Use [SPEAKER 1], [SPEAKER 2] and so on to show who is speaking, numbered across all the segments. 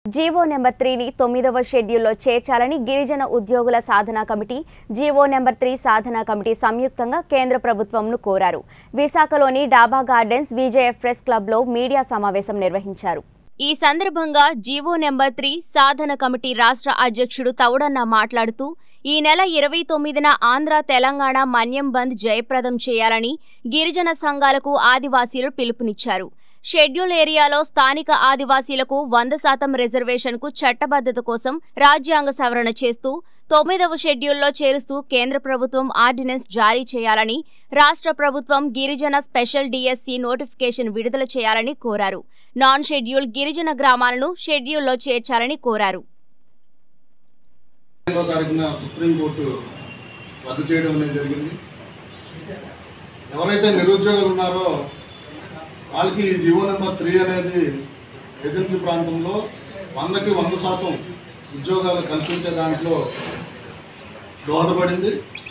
[SPEAKER 1] GO number త్రీని తొమ్మిదవ షెడ్యూల్లో చేర్చాలని గిరిజన ఉద్యోగుల సాధనా కమిటీ జీవో నెంబర్ త్రీ సాధనా కమిటీ సంయుక్తంగా కేంద్ర ప్రభుత్వంను కోరారు విశాఖలోని డాబా గార్డెన్స్ విజయఎఫ్ ప్రెస్ క్లబ్లో మీడియా సమావేశం నిర్వహించారు ఈ సందర్భంగా జీవో నెంబర్ త్రీ సాధన కమిటీ రాష్ట్ర అధ్యక్షుడు తౌడన్న మాట్లాడుతూ ఈ నెల ఇరవై తొమ్మిదిన ఆంధ్ర తెలంగాణ మన్యం బంద్ జయప్రదం చేయాలని గిరిజన సంఘాలకు ఆదివాసీలు పిలుపునిచ్చారు షెడ్యూల్ ఏరియాలో స్థానిక ఆదివాసీలకు వంద శాతం రిజర్వేషన్కు చట్టబద్ధత కోసం రాజ్యాంగ సవరణ చేస్తూ తొమ్మిదవ షెడ్యూల్లో చేరుస్తూ కేంద్ర ప్రభుత్వం ఆర్డినెన్స్ జారీ చేయాలని రాష్ట్ర ప్రభుత్వం గిరిజన స్పెషల్ డిఎస్సి నోటిఫికేషన్ విడుదల చేయాలని కోరారు నాన్ షెడ్యూల్ గిరిజన గ్రామాలను షెడ్యూల్లో చేర్చాలని కోరారు
[SPEAKER 2] రెండో తారీఖున సుప్రీంకోర్టు రద్దు చేయడం అనేది జరిగింది ఎవరైతే నిరుద్యోగులు ఉన్నారో వాళ్ళకి ఈ జీవో నెంబర్ త్రీ అనేది ఏజెన్సీ ప్రాంతంలో వందకి వంద శాతం ఉద్యోగాలు కల్పించే దాంట్లో దోహదపడింది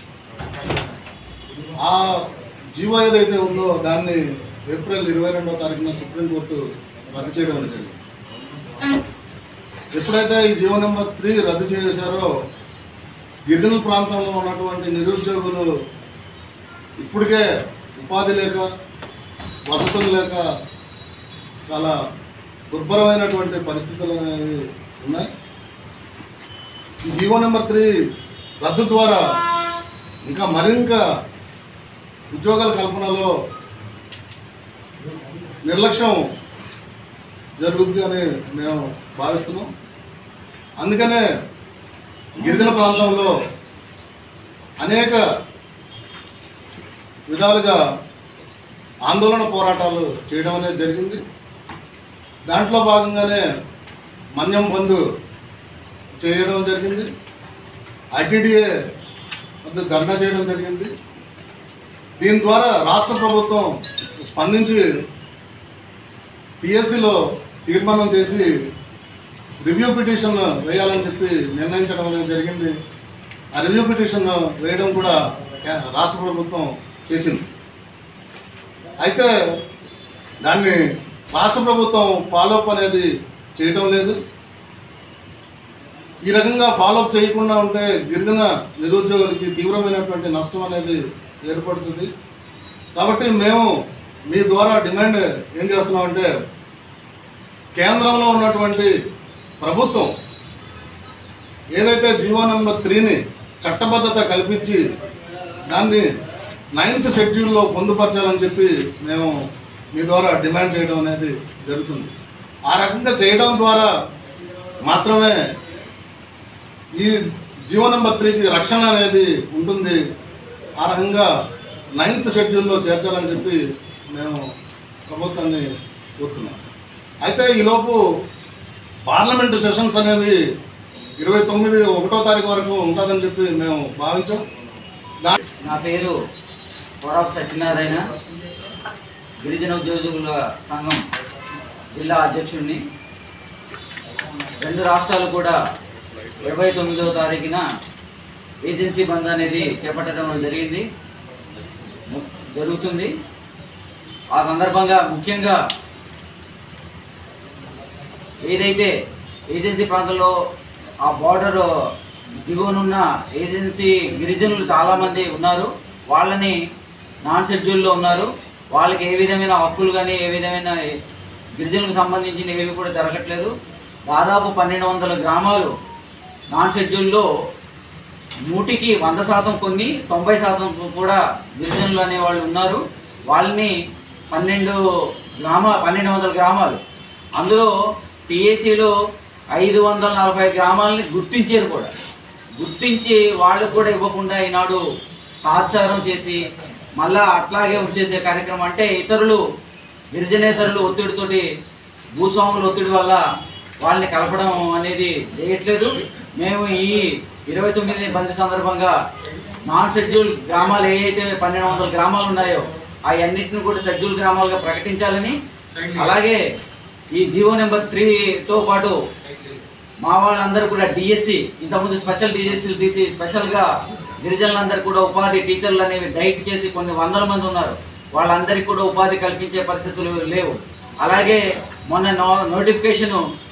[SPEAKER 2] ఆ జీవో ఏదైతే ఉందో దాన్ని ఏప్రిల్ ఇరవై రెండో తారీఖున సుప్రీంకోర్టు రద్దు చేయడం అనేది జరిగింది ఎప్పుడైతే ఈ జీవో నెంబర్ త్రీ రద్దు చేశారో గిరిజన ప్రాంతంలో ఉన్నటువంటి నిరుద్యోగులు ఇప్పటికే ఉపాధి లేక వసతులు లేక చాలా దుర్భరమైనటువంటి పరిస్థితులు అనేవి ఉన్నాయి ఈ జీవో నెంబర్ త్రీ రద్దు ద్వారా ఇంకా మరింక ఉద్యోగాల కల్పనలో నిర్లక్ష్యం జరుగుద్ది అని మేము భావిస్తున్నాం అందుకనే గిరిజన ప్రాంతంలో అనేక విధాలుగా ఆందోళన పోరాటాలు చేయడం అనేది జరిగింది దాంట్లో భాగంగానే మన్యం బంధు చేయడం జరిగింది ఐటీడీఏ వద్ద ధర్నా చేయడం జరిగింది దీని ద్వారా రాష్ట్ర ప్రభుత్వం స్పందించి పిఎస్సిలో తీర్మానం చేసి రివ్యూ పిటిషన్ వేయాలని చెప్పి నిర్ణయించడం అనేది జరిగింది ఆ రివ్యూ పిటిషన్ వేయడం కూడా కే- రాష్ట్ర ప్రభుత్వం చేసింది అయితే దాన్ని రాష్ట్ర ప్రభుత్వం ఫాలోఅప్ అనేది చేయడం లేదు ఈ రకంగా ఫాలోఅప్ చేయకుండా ఉంటే గిరిజన నిరుద్యోగులకి తీవ్రమైనటువంటి నష్టం అనేది ఏర్పడుతుంది కాబట్టి మేము మీ ద్వారా డిమాండ్ ఏం చేస్తున్నామంటే కేంద్రంలో ఉన్నటువంటి ప్రభుత్వం ఏదైతే జీవో నెంబర్ త్రీని చట్టబద్ధత కల్పించి దాన్ని నైన్త్ షెడ్యూల్లో పొందుపరచాలని చెప్పి మేము మీ ద్వారా డిమాండ్ చేయడం అనేది జరుగుతుంది ఆ రకంగా చేయడం ద్వారా మాత్రమే ఈ జీవో నెంబర్ త్రీకి రక్షణ అనేది ఉంటుంది ఆ రకంగా నైన్త్ షెడ్యూల్లో చేర్చాలని చెప్పి మేము ప్రభుత్వాన్ని కోరుతున్నాం అయితే ఈలోపు పార్లమెంటు సెషన్స్ అనేవి ఇరవై తొమ్మిది ఒకటో తారీఖు వరకు ఉంటుందని చెప్పి మేము భావించాం దా
[SPEAKER 3] నా పేరు కోరాపు సత్యనారాయణ గిరిజన ఉద్యోగుల సంఘం జిల్లా అధ్యక్షుడిని రెండు రాష్ట్రాలు కూడా ఇరవై తొమ్మిదవ తారీఖున ఏజెన్సీ బంద్ అనేది చేపట్టడం జరిగింది ము- జరుగుతుంది ఆ సందర్భంగా ముఖ్యంగా ఏదైతే ఏజెన్సీ ప్రాంతంలో ఆ బార్డర్ దిగువనున్న ఏజెన్సీ గిరిజనులు చాలామంది ఉన్నారు వాళ్ళని నాన్ షెడ్యూల్లో ఉన్నారు వాళ్ళకి ఏ విధమైన హక్కులు కానీ ఏ విధమైన గిరిజనులకు సంబంధించిన ఏవి కూడా జరగట్లేదు దాదాపు పన్నెండు వందల గ్రామాలు నాన్ షెడ్యూల్లో నూటికి వంద శాతం కొన్ని తొంభై శాతం కూడా గిరిజనులు అనే వాళ్ళు ఉన్నారు వాళ్ళని పన్నెండు గ్రామ పన్నెండు వందల గ్రామాలు అందులో టీఏసీలో ఐదు వందల నలభై గ్రామాలని గుర్తించారు కూడా గుర్తించి వాళ్ళకు కూడా ఇవ్వకుండా ఈనాడు తాత్సారం చేసి మళ్ళా అట్లాగే ఉంచేసే కార్యక్రమం అంటే ఇతరులు గిరిజనేతరులు ఒత్తిడితోటి భూస్వాముల ఒత్తిడి వల్ల వాళ్ళని కలపడం అనేది చేయట్లేదు మేము ఈ ఇరవై తొమ్మిది బంద్ సందర్భంగా నాన్ షెడ్యూల్ గ్రామాలు ఏ అయితే పన్నెండు వందల గ్రామాలు ఉన్నాయో అవన్నిటిని కూడా షెడ్యూల్ గ్రామాలుగా ప్రకటించాలని అలాగే ఈ జీవో నెంబర్ త్రీతో పాటు మా వాళ్ళందరూ కూడా డిఎస్సి ఇంతకుముందు స్పెషల్ డిఎస్సీలు తీసి స్పెషల్గా గిరిజనులందరూ కూడా ఉపాధి టీచర్లు అనేవి డైట్ చేసి కొన్ని వందల మంది ఉన్నారు వాళ్ళందరికీ కూడా ఉపాధి కల్పించే పరిస్థితులు లేవు అలాగే మొన్న నో నోటిఫికేషన్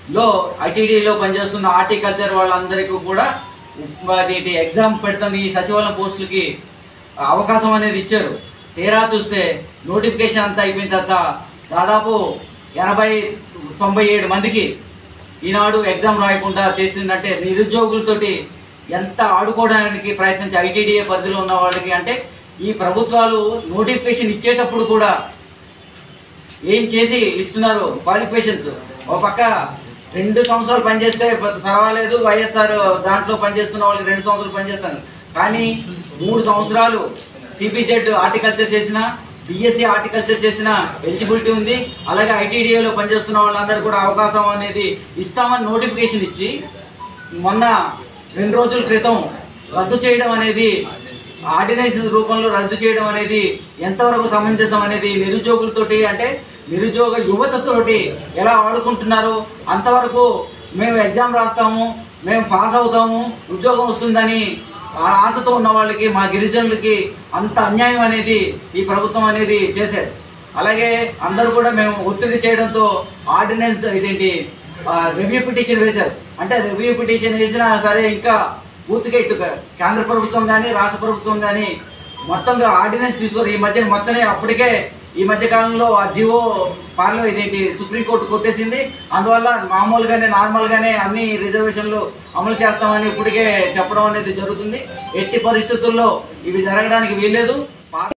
[SPEAKER 3] లో ఐటీడీలో పనిచేస్తున్న హార్టికల్చర్ వాళ్ళందరికీ కూడా అది ఎగ్జామ్ పెడతాం ఈ సచివాలయం పోస్టులకి అవకాశం అనేది ఇచ్చారు తీరా చూస్తే నోటిఫికేషన్ అంతా అయిపోయిన తర్వాత దాదాపు ఎనభై తొంభై ఏడు మందికి ఈనాడు ఎగ్జామ్ రాయకుండా చేసిందంటే నిరుద్యోగులతోటి ఎంత ఆడుకోవడానికి ప్రయత్నించి ఐటీడీఏ పరిధిలో ఉన్న వాళ్ళకి అంటే ఈ ప్రభుత్వాలు నోటిఫికేషన్ ఇచ్చేటప్పుడు కూడా ఏం చేసి ఇస్తున్నారు క్వాలిఫికేషన్స్ ఒక పక్క రెండు సంవత్సరాలు పనిచేస్తే ప- పర్వాలేదు వైఎస్ఆర్ దాంట్లో పనిచేస్తున్న వాళ్ళకి రెండు సంవత్సరాలు పనిచేస్తాను కానీ మూడు సంవత్సరాలు సిపిజెడ్ హార్టికల్చర్ చేసిన బిఎస్సి హార్టికల్చర్ చేసిన ఎలిజిబిలిటీ ఉంది అలాగే ఐటీడీఏలో పనిచేస్తున్న వాళ్ళందరూ కూడా అవకాశం అనేది ఇస్తామని నోటిఫికేషన్ ఇచ్చి మొన్న రెండు రోజుల క్రితం రద్దు చేయడం అనేది ఆర్డినెన్స్ రూపంలో రద్దు చేయడం అనేది ఎంతవరకు సమంజసం అనేది నిరుద్యోగులతోటి అంటే నిరుద్యోగ యువతతోటి ఎలా ఆడుకుంటున్నారు అంతవరకు మేము ఎగ్జామ్ రాస్తాము మేము పాస్ అవుతాము ఉద్యోగం వస్తుందని ఆ ఆశతో ఉన్న వాళ్ళకి మా గిరిజనులకి అంత అన్యాయం అనేది ఈ ప్రభుత్వం అనేది చేశారు అలాగే అందరూ కూడా మేము ఒత్తిడి చేయడంతో ఆర్డినెన్స్ ఇదేంటి రివ్యూ పిటిషన్ వేశారు అంటే రివ్యూ పిటిషన్ వేసినా సరే ఇంకా పూర్తిగా ఇటు కేంద్ర ప్రభుత్వం కానీ రాష్ట్ర ప్రభుత్వం కానీ మొత్తంగా ఆర్డినెన్స్ తీసుకొని ఈ మధ్య మొత్తమే అప్పటికే ఈ మధ్య కాలంలో ఆ జివో పార్లమెంట్ ఇదేంటి సుప్రీంకోర్టు కొట్టేసింది అందువల్ల మామూలుగానే నార్మల్గానే అన్ని రిజర్వేషన్లు అమలు చేస్తామని ఇప్పటికే చెప్పడం అనేది జరుగుతుంది ఎట్టి పరిస్థితుల్లో ఇవి జరగడానికి వీల్లేదు